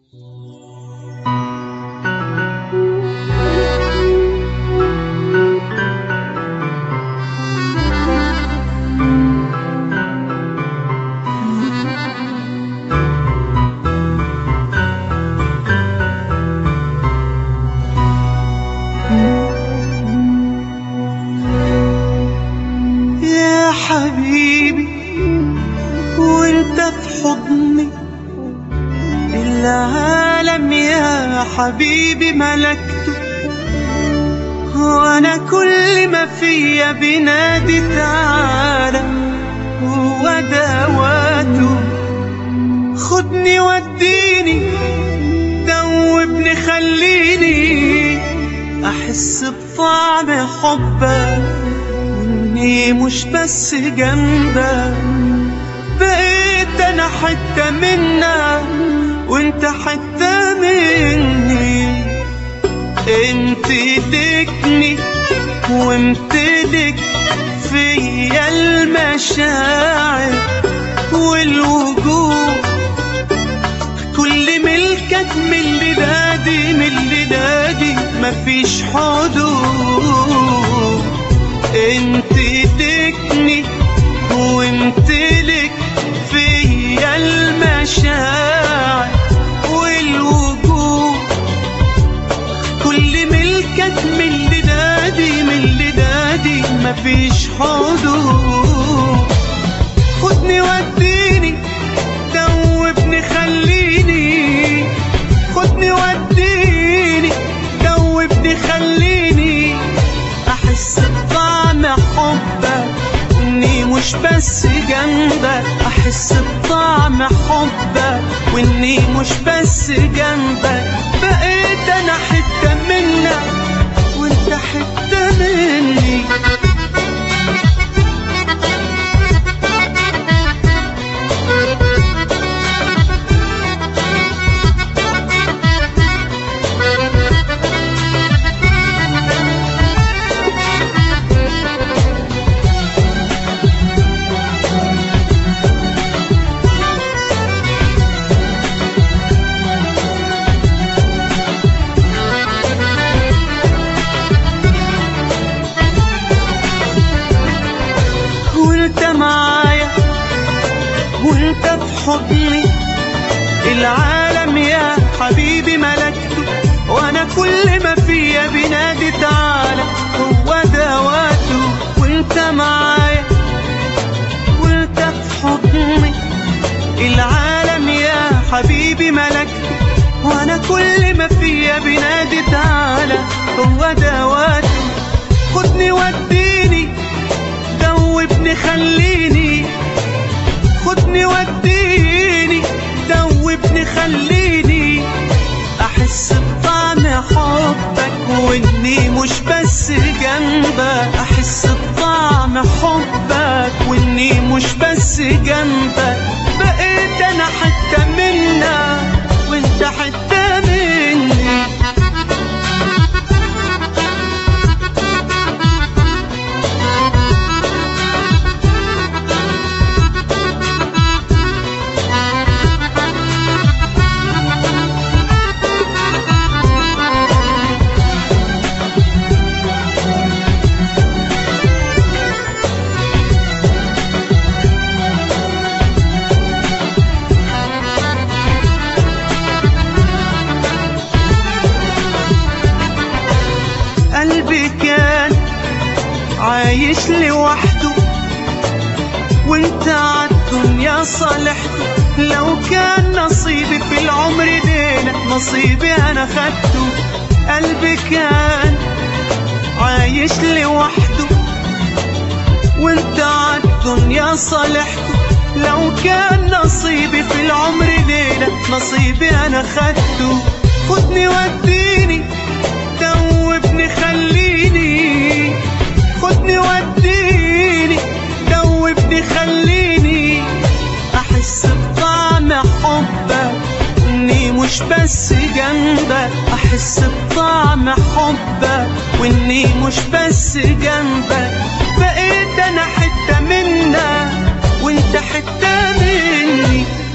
يا حبيبي وانت في حضني العالم يا حبيبي ملكته وانا كل ما فيا بنادي تعالى هو دواته خدني وديني دوبني خليني احس بطعم حبك واني مش بس جنبك بقيت انا حتة منك وانت حتة مني امتدكني وامتدك فيا المشاعر والوجود كل ملكك من اللي دادي من اللي دادي مفيش حدود انت تكني وامتلك فيا المشاعر والوجود كل ملكك من اللي دادي من اللي دادي مفيش حدود خدني وديني دوبني خليني خدني وديني دوبني خليني احس بطعم حبك اني مش بس جنبك احس بطعم حبك واني مش بس جنبك بقيت انا حتة منك وانت حتة مني وانت معايا وانت في حضني العالم يا حبيبي ملكته وانا كل ما فيا بنادي تعالى هو دواته وانت معايا وانت في حضني العالم يا حبيبي ملكته وانا كل ما فيا بنادي تعالى هو دواته خدني وديني دوبني خليني خدني وديني دوبني خليني احس بطعم حبك واني مش بس جنبك احس بطعم حبك واني مش بس جنبك بقيت انا حتة منك وانت حتة مني قلبي كان عايش لوحده وانت عالدنيا صالحته لو كان نصيبي في العمر ليلة نصيبي انا خدته قلبي كان عايش لوحده وانت عالدنيا صالحته لو كان نصيبي في العمر ليلة نصيبي انا خدته خدني وديني دوبني خليني خدني وديني دوبني خليني احس بطعم حبك اني مش بس جنبك احس بطعم حبك واني مش بس جنبك بقيت انا حتة منك وانت حتة مني